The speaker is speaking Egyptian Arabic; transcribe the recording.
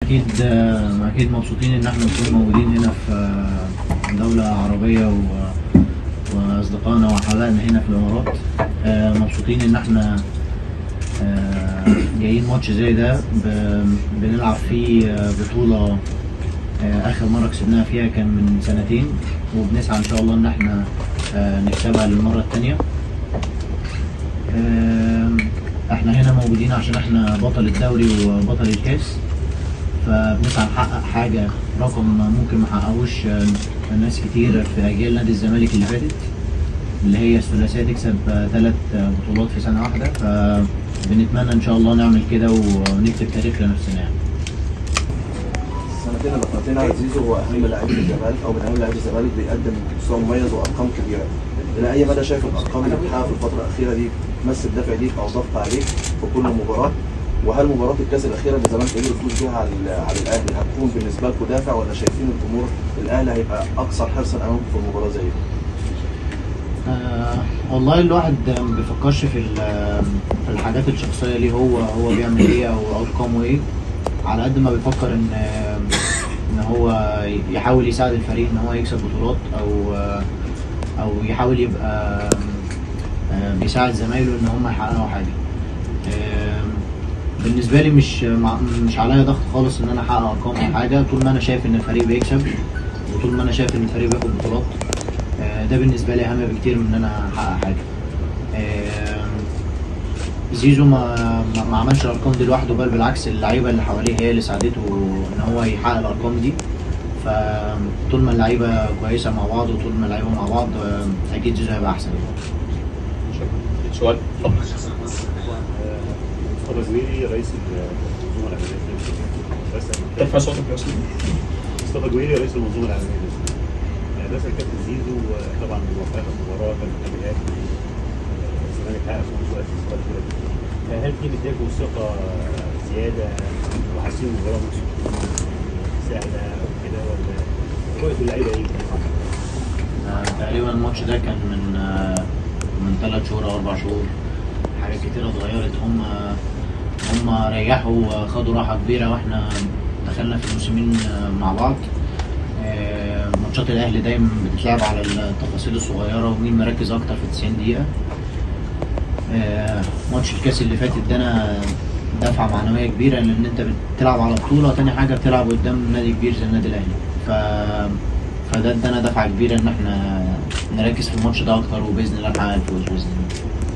اكيد آه، اكيد مبسوطين ان احنا نكون موجودين هنا في آه، دولة عربية و- واصدقائنا وحبايبنا هنا في الامارات آه، مبسوطين ان احنا آه، جايين ماتش زي ده ب- بنلعب فيه آه، بطولة آه، اخر مرة كسبناها فيها كان من سنتين وبنسعى ان شاء الله ان احنا آه، نكسبها للمرة التانية آم، احنا هنا موجودين عشان احنا بطل الدوري وبطل الكاس فبنسعى نحقق حاجة رقم ممكن ما حققوش آه، ناس كتير في أجيال نادي الزمالك اللي فاتت اللي هي الثلاثية تكسب ثلاث بطولات في سنة واحدة فبنتمنى إن شاء الله نعمل كده ونكتب تاريخ لنفسنا يعني. السنتين اللي فاتين على زيزو هو اهم لاعبي الزمالك او من اهم لاعبي الزمالك بيقدم مستوى مميز وارقام كبيره الى اي مدى شايف الارقام اللي بتحققها في الفتره الاخيره دي تمثل دافع ليك او ضغط عليك في كل مباراه وهل مباراه الكاس الاخيره اللي الزمالك قدر يفوز بيها على على الاهلي هتكون بالنسبه لكم دافع ولا شايفين الجمهور الاهلي هيبقى اكثر حرصا امامكم في مباراه زي دي؟ آه والله الواحد ما بيفكرش في ال- في الحاجات الشخصية ليه هو هو بيعمل ايه او ارقامه ايه على قد ما بيفكر ان ان هو يحاول يساعد الفريق ان هو يكسب بطولات او او يحاول يبقى آه، بيساعد زمايله ان هم يحققوا حاجة آم، بالنسبة لي مش مع- مش عليا ضغط خالص ان انا احقق ارقام او حاجة طول ما انا شايف ان الفريق بيكسب وطول ما انا شايف ان الفريق بياخد بطولات آه، ده بالنسبه لي اهم بكتير من ان انا احقق حاجه آه، زيزو ما ما- ما عملش الارقام دي لوحده بل بالعكس اللعيبه اللي حواليه هي اللي ساعدته ان هو يحقق الارقام دي فطول ما اللعيبه كويسه مع بعض وطول ما اللعيبه مع بعض آه، اكيد زيزو هيبقى احسن سؤال اتفضل مصطفى جويري رئيس المنظومه الاعلاميه في بسال ارفع صوتك يا استاذ مصطفى جويري رئيس المنظومه الاعلاميه في يعني بسال كابتن زيزو طبعا موفقه في المباراه كان النادي الاهلي الزمالك حقق فوز وقت المباراه كبيره جدا هل في اداكم ثقه زياده وحاسين المباراه ممكن تكون سهله او كده ولا رؤيه اللعيبه ايه؟ آه، تقريبا الماتش ده كان من آه، من ثلاث شهور او اربع شهور حاجات كتيره اتغيرت هم هم ريحوا خدوا راحه كبيره واحنا دخلنا في الموسمين آه، مع بعض آه، ماتشات الاهلي دايما بتتلعب على التفاصيل الصغيره ومين مركز اكتر في 90 دقيقه آه، ماتش الكاس اللي فاتت ده انا دفعه معنويه كبيره لان انت بتلعب على بطوله تاني حاجه بتلعب قدام نادي كبير زي النادي الاهلي ف فده ادانا دفعه كبيره ان احنا نركز في الماتش ده اكتر وباذن الله نحقق الفوز باذن الله